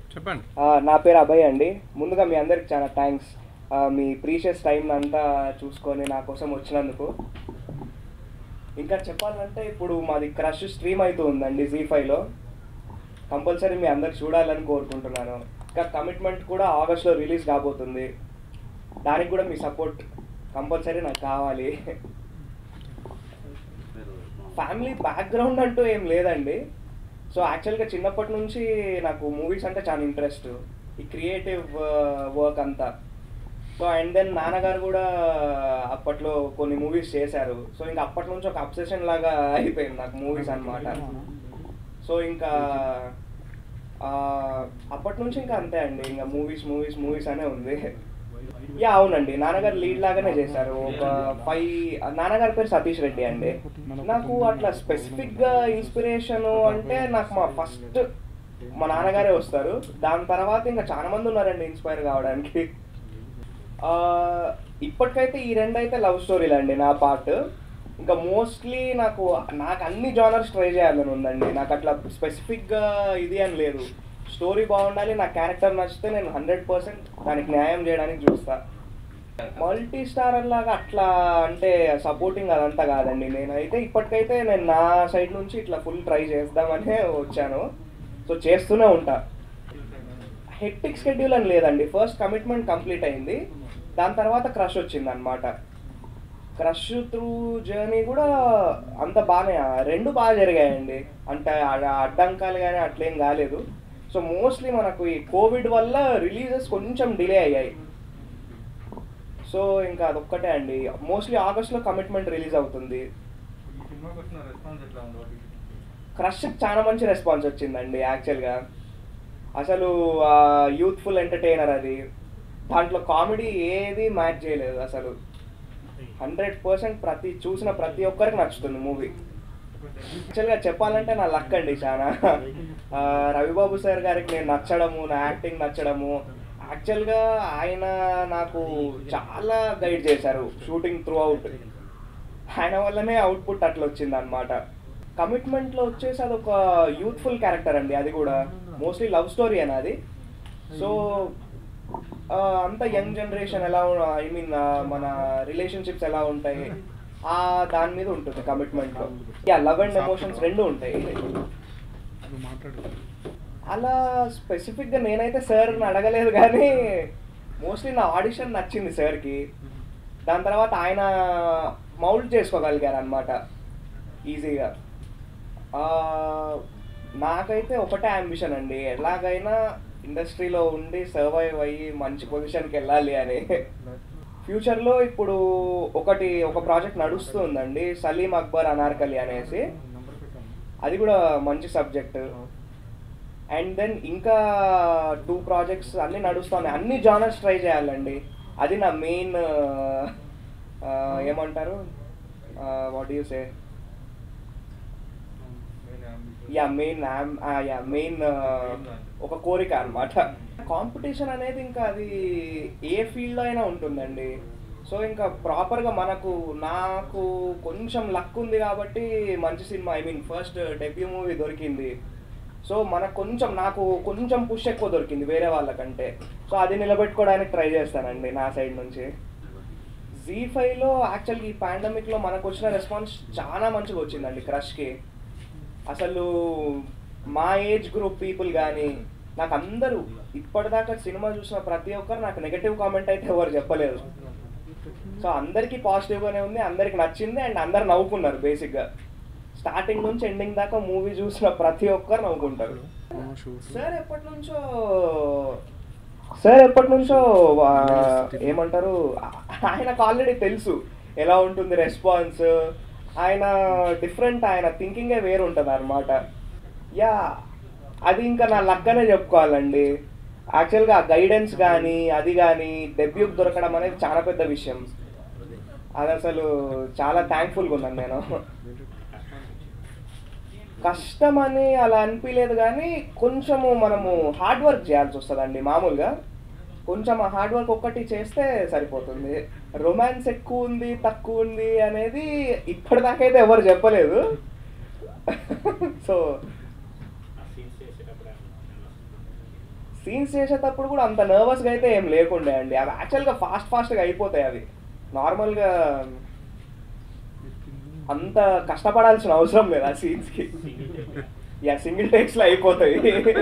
చెప్పండి ఆ, నా పేరు అభయ్ అండి ముందుగా మీ అందరికి చాలా థ్యాంక్స్ మీ ప్రీషియస్ టైం అంతా చూసుకొని నా కోసం వచ్చినందుకు ఇంకా చెప్పాలంటే ఇప్పుడు మాది క్రష్ స్ట్రీమ్ అవుతూ ఉందండి జీ ఫైవ్లో కంపల్సరీ మీ అందరు చూడాలని కోరుకుంటున్నాను ఇంకా కమిట్మెంట్ కూడా ఆగస్ట్లో రిలీజ్ కాబోతుంది దానికి కూడా మీ సపోర్ట్ కంపల్సరీ నాకు కావాలి ఫ్యామిలీ బ్యాక్గ్రౌండ్ అంటూ ఏం లేదండి సో యాక్చువల్గా చిన్నప్పటి నుంచి నాకు మూవీస్ అంటే చాలా ఇంట్రెస్ట్ ఈ క్రియేటివ్ వర్క్ అంతా సో అండ్ దెన్ నాన్నగారు కూడా అప్పట్లో కొన్ని మూవీస్ చేశారు సో ఇంకా అప్పటి నుంచి ఒక అబ్సెషన్ లాగా అయిపోయింది నాకు మూవీస్ అన్నమాట సో ఇంకా ఆ, అప్పటి నుంచి ఇంకా అంతే అండి ఇంకా మూవీస్ మూవీస్ మూవీస్ అనే ఉంది యా అవునండి నాన్నగారు లీడ్ లాగానే చేశారు ఒక ఫైవ్ నాన్నగారి పేరు సతీష్ రెడ్డి అండి నాకు అట్లా స్పెసిఫిక్ గా ఇన్స్పిరేషన్ అంటే నాకు మా ఫస్ట్ మా నాన్నగారే వస్తారు దాని తర్వాత ఇంకా చాలా మంది ఉన్నారండి ఇన్స్పైర్ కావడానికి ఆ, ఇప్పటికైతే ఈ రెండు అయితే లవ్ స్టోరీలు అండి నా పార్ట్ ఇంకా మోస్ట్లీ నాకు నాకు అన్ని జానర్స్ ట్రై చేయాలని ఉందండి నాకు అట్లా స్పెసిఫిక్గా ఇది అని లేదు స్టోరీ బాగుండాలి నా క్యారెక్టర్ నచ్చితే నేను హండ్రెడ్ పర్సెంట్ దానికి న్యాయం చేయడానికి చూస్తా మల్టీ స్టారర్ లాగా అట్లా అంటే సపోర్టింగ్ అదంతా కాదండి నేనైతే ఇప్పటికైతే నేను నా సైడ్ నుంచి ఇట్లా ఫుల్ ట్రై చేద్దామనే వచ్చాను సో చేస్తూనే ఉంటా హెక్టిక్ షెడ్యూల్ అని లేదండి ఫస్ట్ కమిట్మెంట్ కంప్లీట్ అయింది దాని తర్వాత క్రష్ వచ్చింది అనమాట క్రష్ త్రూ జర్నీ కూడా అంత బాగానే రెండు బాగా జరిగాయండి అంటే ఆ- అడ్డంకాలు కానీ అట్లేం కాలేదు సో మోస్ట్లీ మనకు ఈ కోవిడ్ వల్ల రిలీజెస్ కొంచెం డిలే అయ్యాయి సో ఇంకా అదొక్కటే అండి మోస్ట్లీ ఆగస్ట్లో కమిట్మెంట్ రిలీజ్ అవుతుంది క్రష్ చాలా మంచి రెస్పాన్స్ వచ్చిందండి యాక్చువల్గా అసలు యూత్ఫుల్ ఎంటర్టైనర్ అది దాంట్లో కామెడీ ఏది మ్యాచ్ చేయలేదు అసలు హండ్రెడ్ పర్సెంట్ ప్రతి చూసిన ప్రతి ఒక్కరికి నచ్చుతుంది మూవీ యాక్చువల్గా చెప్పాలంటే నా లక్ అండి చాలా ఆ, రవిబాబు సార్ గారికి నేను నచ్చడము నా యాక్టింగ్ నచ్చడము యాక్చువల్గా ఆయన నాకు చాలా గైడ్ చేశారు షూటింగ్ త్రూ అవుట్ ఆయన వల్లనే అవుట్పుట్ అట్లా వచ్చింది అనమాట కమిట్మెంట్లో వచ్చేసి అది ఒక యూత్ఫుల్ క్యారెక్టర్ అండి అది కూడా మోస్ట్లీ లవ్ స్టోరీ అని అది సో అంత యంగ్ జనరేషన్ ఎలా ఐ మీన్ మన రిలేషన్షిప్స్ ఎలా ఉంటాయి ఆ దాని మీద ఉంటుంది కమిట్మెంట్లో యా లవ్ అండ్ ఎమోషన్స్ రెండు ఉంటాయి అలా స్పెసిఫిక్గా నేనైతే సార్ని అడగలేదు కానీ మోస్ట్లీ నా ఆడిషన్ నచ్చింది సార్కి దాని తర్వాత ఆయన మౌల్డ్ చేసుకోగలిగారు అనమాట ఈజీగా ఆ, నాకైతే ఒకటే అంబిషన్ అండి ఎలాగైనా ఇండస్ట్రీలో ఉండి సర్వైవ్ అయ్యి మంచి పొజిషన్కి వెళ్ళాలి అని ఫ్యూచర్లో ఇప్పుడు ఒకటి ఒక ప్రాజెక్ట్ నడుస్తుందండి సలీం అక్బర్ అనార్కలి అనేసి అది కూడా మంచి సబ్జెక్ట్ అండ్ దెన్ ఇంకా టూ ప్రాజెక్ట్స్ అన్నీ నడుస్తున్నాయి అన్ని జానర్స్ ట్రై చేయాలండి అది నా మెయిన్ ఏమంటారు what you say yeah main yeah main ఒక కోరిక అన్నమాట కాంపిటీషన్ అనేది ఇంకా అది ఏ ఫీల్డ్లో అయినా ఉంటుందండి సో ఇంకా ప్రాపర్గా మనకు నాకు కొంచెం లక్ ఉంది కాబట్టి మంచి cinema I mean first debut movie దొరికింది సో మనకు కొంచెం నాకు కొంచెం పుష్ ఎక్కువ దొరికింది వేరే వాళ్ళకంటే సో అది నిలబెట్టుకోవడానికి ట్రై చేస్తానండి నా సైడ్ నుంచి జీ ఫైవ్లో యాక్చువల్గా ఈ పాండమిక్లో మనకు వచ్చిన రెస్పాన్స్ చాలా మంచిగా వచ్చిందండి క్రష్కి అసలు మా ఏజ్ గ్రూప్ పీపుల్ కానీ నాకు అందరూ ఇప్పటిదాకా సినిమా చూసిన ప్రతి ఒక్కరు నాకు నెగటివ్ కామెంట్ అయితే ఎవరు చెప్పలేదు సో అందరికీ పాజిటివ్గానే ఉంది అందరికి నచ్చింది అండ్ అందరు నవ్వుకున్నారు బేసిక్గా స్టార్టింగ్ నుంచి ఎండింగ్ దాకా మూవీ చూసిన ప్రతి ఒక్కరు నవ్వుకుంటారు సార్ ఎప్పటి నుంచో సార్ ఎప్పటి నుంచో ఆ, ఏమంటారు ఆయనకు ఆల్రెడీ తెలుసు ఎలా ఉంటుంది రెస్పాన్స్ ఆయన డిఫరెంట్ ఆయన థింకింగే వేరు ఉంటుంది అనమాట యా అది ఇంకా నా లక్కనే చెప్పుకోవాలండి యాక్చువల్గా గైడెన్స్ కానీ అది కానీ డెబ్యూకి దొరకడం అనేది చాలా పెద్ద విషయం అది అసలు చాలా థ్యాంక్ఫుల్గా ఉన్నాను నేను కష్టం అని అలా అనిపించలేదు కానీ కొంచెము మనము హార్డ్ వర్క్ చేయాల్సి వస్తుందండి మామూలుగా కొంచెం ఆ హార్డ్ వర్క్ ఒక్కటి చేస్తే సరిపోతుంది రొమాన్స్ ఎక్కువ ఉంది తక్కువ ఉంది అనేది ఇప్పటిదాకైతే ఎవరు చెప్పలేదు సో సీన్స్ చేసేటప్పుడు కూడా అంత నర్వస్గా అయితే ఏం లేకుండే అండి అవి యాక్చువల్గా ఫాస్ట్ ఫాస్ట్గా అయిపోతాయి అవి నార్మల్గా అంత కష్టపడాల్సిన అవసరం లేదు ఆ సీన్స్కి యా సింగిల్ టేక్స్లో అయిపోతాయి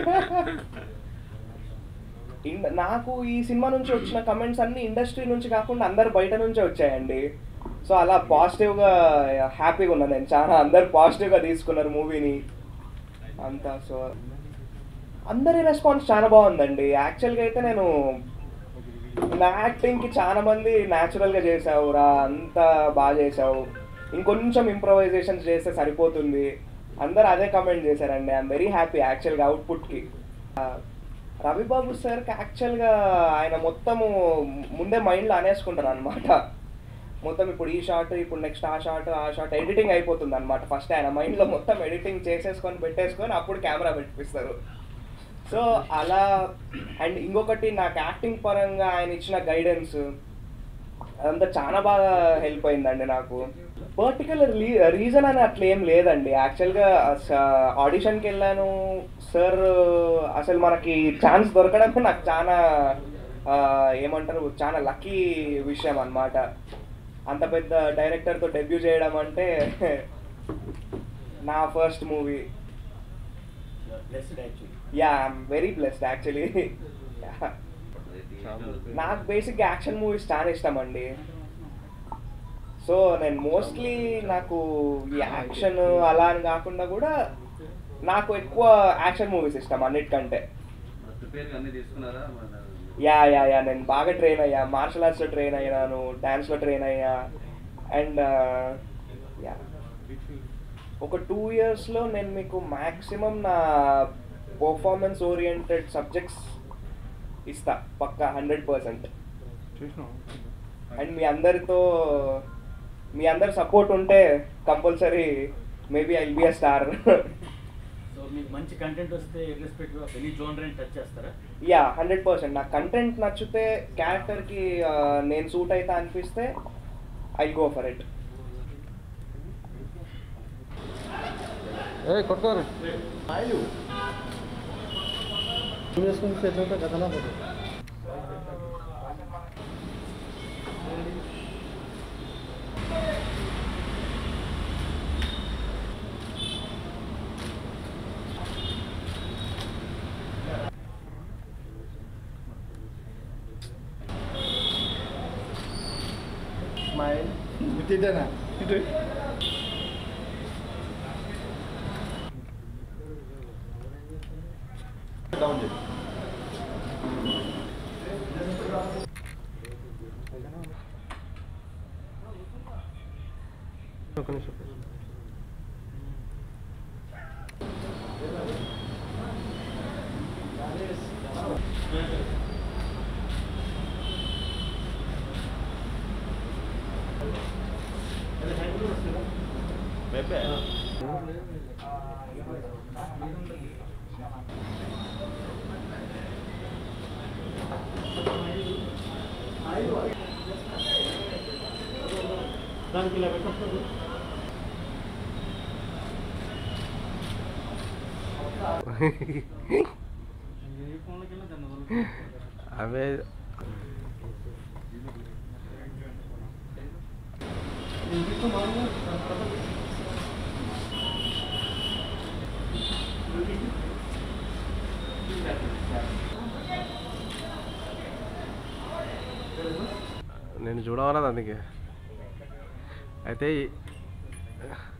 ఇన్- నాకు ఈ సినిమా నుంచి వచ్చిన కమెంట్స్ అన్ని ఇండస్ట్రీ నుంచి కాకుండా అందరు బయట నుంచే వచ్చాయండి సో అలా పాజిటివ్గా హ్యాపీగా ఉన్నాను నేను చాలా అందరు పాజిటివ్గా తీసుకున్నారు మూవీని అంతా సో అందరి రెస్పాన్స్ చాలా బాగుందండి యాక్చువల్గా అయితే నేను నా యాక్టింగ్కి చాలా మంది న్యాచురల్గా చేసావు రా అంత బాగా చేసావు ఇంకొంచెం ఇంప్రవైజేషన్స్ చేస్తే సరిపోతుంది అందరు అదే కమెంట్ చేశారండి ఐఎమ్ వెరీ హ్యాపీ యాక్చువల్గా అవుట్పుట్కి రవిబాబు సార్కి యాక్చువల్గా ఆయన మొత్తము ముందే మైండ్లో అనేసుకుంటారు అనమాట మొత్తం ఇప్పుడు ఈ షాట్ ఇప్పుడు నెక్స్ట్ ఆ షాట్ ఆ షాట్ ఎడిటింగ్ అయిపోతుంది అనమాట ఫస్ట్ ఆయన మైండ్లో మొత్తం ఎడిటింగ్ చేసేసుకొని పెట్టేసుకొని అప్పుడు కెమెరా పెట్టిస్తారు సో అలా అండ్ ఇంకొకటి నాకు యాక్టింగ్ పరంగా ఆయన ఇచ్చిన గైడెన్స్ అదంతా చాలా బాగా హెల్ప్ అయిందండి నాకు పర్టికులర్ రీజన్ అని అట్లా ఏం లేదండి యాక్చువల్గా ఆడిషన్కి వెళ్ళాను సార్ అసలు మనకి ఛాన్స్ దొరకడమే నాకు చాలా ఆ, ఏమంటారు చాలా లక్కీ విషయం అన్నమాట అంత పెద్ద డైరెక్టర్తో డెబ్యూ చేయడం అంటే నా first movie blessed actually yeah I'm very blessed actually నాకు బేసిక్గా యాక్షన్ మూవీస్ చాలా ఇష్టం అండి సో నేను మోస్ట్లీ నాకు ఈ యాక్షన్ అలా అని కాకుండా కూడా నాకు ఎక్కువ యాక్షన్ మూవీస్ ఇష్టం అన్నిటికంటే ప్రిపేర్ అన్ని తీసుకున్నారా యా యా యా నేను బాగా ట్రైన్ అయ్యా మార్షల్ ఆర్ట్స్లో ట్రైన్ అయ్యాను డ్యాన్స్లో ట్రైన్ అయ్యా అండ్ యా ఒక టూ ఇయర్స్లో నేను మీకు మ్యాక్సిమం నా పర్ఫార్మెన్స్ ఓరియంటెడ్ సబ్జెక్ట్స్ ఇస్తా పక్కా హండ్రెడ్ పర్సెంట్ అండ్ మీ అందరితో మీ అందరి సపోర్ట్ ఉంటే compulsory maybe I be a star so మీకు మంచి కంటెంట్ వస్తే irrespective of any genre touch చేస్తారా యా హండ్రెడ్ పర్సెంట్ నాకు కంటెంట్ నచ్చితే క్యారెక్టర్కి నేను సూట్ అయితే అనిపిస్తే ఐ గో ఫర్ ఇట్ ఏ కొట్టుకోరు స్మైల్ ఇదేనా ఇటు డౌన్ చేయి ఒక నిమిషం దానికి ఇలా పెట్టినప్పుడు ఏ ఫోన్లకి వెళ్ళినా దాన్ని వదలదు. అవే నేను చూడమన్నది అందుకే అయితే ఈ-